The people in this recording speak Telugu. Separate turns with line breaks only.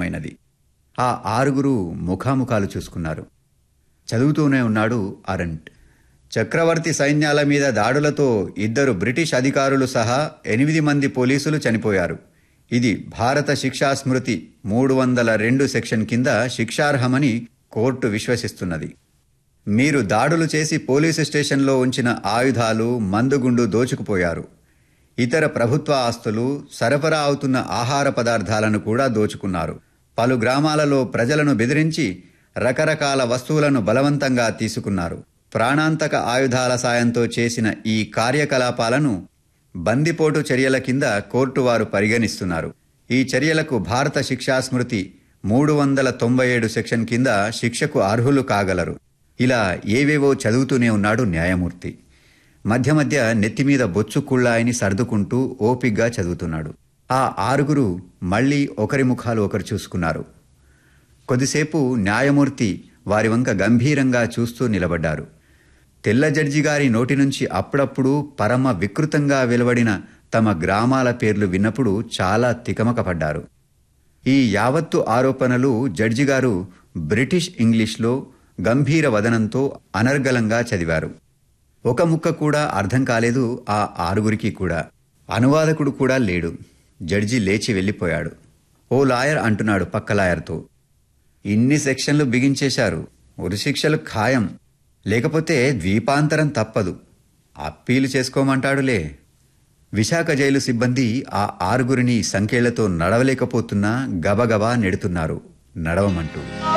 అర్థమైనది ఆ ఆరుగురు ముఖాముఖాలు చూసుకున్నారు చదువుతూనే ఉన్నాడు అరంట్ చక్రవర్తి సైన్యాల మీద దాడులతో ఇద్దరు బ్రిటిష్ అధికారులు సహా ఎనిమిది మంది పోలీసులు చనిపోయారు ఇది భారత శిక్షా స్మృతి మూడు వందల రెండు సెక్షన్ కింద శిక్షార్హమని కోర్టు విశ్వసిస్తున్నది మీరు దాడులు చేసి పోలీసు స్టేషన్లో ఉంచిన ఆయుధాలు మందుగుండు దోచుకుపోయారు ఇతర ప్రభుత్వ ఆస్తులు సరఫరా అవుతున్న ఆహార పదార్థాలను కూడా దోచుకున్నారు పలు గ్రామాలలో ప్రజలను బెదిరించి రకరకాల వస్తువులను బలవంతంగా తీసుకున్నారు ప్రాణాంతక ఆయుధాల సాయంతో చేసిన ఈ కార్యకలాపాలను బందిపోటు చర్యల కింద కోర్టు వారు పరిగణిస్తున్నారు ఈ చర్యలకు భారత శిక్షా స్మృతి మూడు వందల తొంభై ఏడు సెక్షన్ కింద శిక్షకు అర్హులు కాగలరు ఇలా ఏవేవో చదువుతూనే ఉన్నాడు న్యాయమూర్తి మధ్య మధ్య నెత్తిమీద బొచ్చు కుళ్ళాయిని సర్దుకుంటూ ఓపిగ్గా చదువుతున్నాడు ఆ ఆరుగురు మళ్ళీ ఒకరి ముఖాలు ఒకరు చూసుకున్నారు కొద్దిసేపు న్యాయమూర్తి వారి వంక గంభీరంగా చూస్తూ నిలబడ్డారు తెల్ల జడ్జి గారి నోటి నుంచి అప్పుడప్పుడు పరమ వికృతంగా వెలువడిన తమ గ్రామాల పేర్లు విన్నప్పుడు చాలా తికమకపడ్డారు ఈ యావత్తు ఆరోపణలు జడ్జి గారు బ్రిటిష్ ఇంగ్లీష్లో గంభీర వదనంతో అనర్గళంగా చదివారు ఒక ముక్క కూడా అర్థం కాలేదు ఆ ఆరుగురికి కూడా అనువాదకుడు కూడా లేడు జడ్జి లేచి వెళ్ళిపోయాడు ఓ లాయర్ అంటున్నాడు పక్క లాయర్తో ఇన్ని సెక్షన్లు బిగించేశారు ఉరిశిక్షలు ఖాయం లేకపోతే ద్వీపాంతరం తప్పదు అప్పీలు చేసుకోమంటాడులే విశాఖ జైలు సిబ్బంది ఆ ఆరుగురిని సంఖ్యలతో నడవలేకపోతున్నా గబగబా నెడుతున్నారు నడవమంటూ